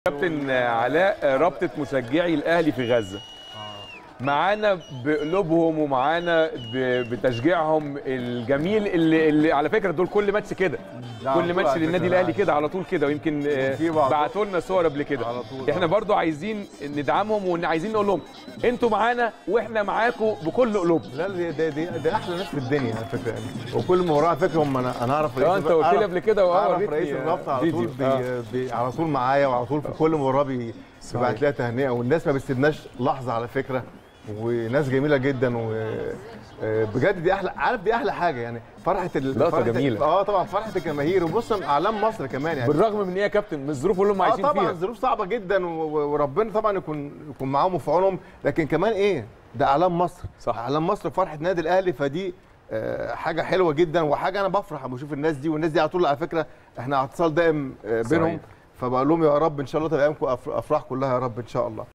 كابتن علاء رابطه مشجعي الاهلي في غزه معانا بقلوبهم ومعانا ب- بتشجيعهم الجميل اللي, اللي على فكره دول كل ماتش كده لا، على كل طول ماتش على للنادي فكرة، الاهلي لا. كده على طول كده ويمكن آه، في بعض- بعتوا لنا صور قبل كده على طول، احنا آه. برضو عايزين ندعمهم وعايزين نقول لهم انتوا معانا واحنا معاكم بكل قلوبنا لا دي دي, دي, دي احلى ناس في الدنيا على فكره يعني وكل مباراه على فكره هم انا انا اعرف اه انت قلت لي أعرف- قبل كده واه اعرف وريتني رئيس الرابطه على طول فيديو. بي آه. بي على طول معايا وعلى طول في كل مباراه بي بيبعت لها تهنئه والناس ما بتسيبناش لحظه على فكره وناس جميله جدا و آه، بجد دي احلى عارف دي احلى حاجه يعني فرحه ال... لقطة فرحة جميلة. اه طبعا فرحه الجماهير وبص اعلام مصر كمان يعني بالرغم من ان هي كابتن من الظروف اللي هم اه عايشين طبعا فيها ظروف صعبه جدا و- و- وربنا طبعا يكون يكون معاهم وفي عونهم لكن كمان ايه ده اعلام مصر صح. اعلام مصر فرحه نادي الاهلي فدي آه، حاجه حلوه جدا وحاجه انا بفرح لما بشوف الناس دي والناس دي على طول على فكره احنا على اتصال دائم آه، بينهم صحيح. فبقول لهم يا رب ان شاء الله تبقى ايامكم أف- افراح كلها يا رب ان شاء الله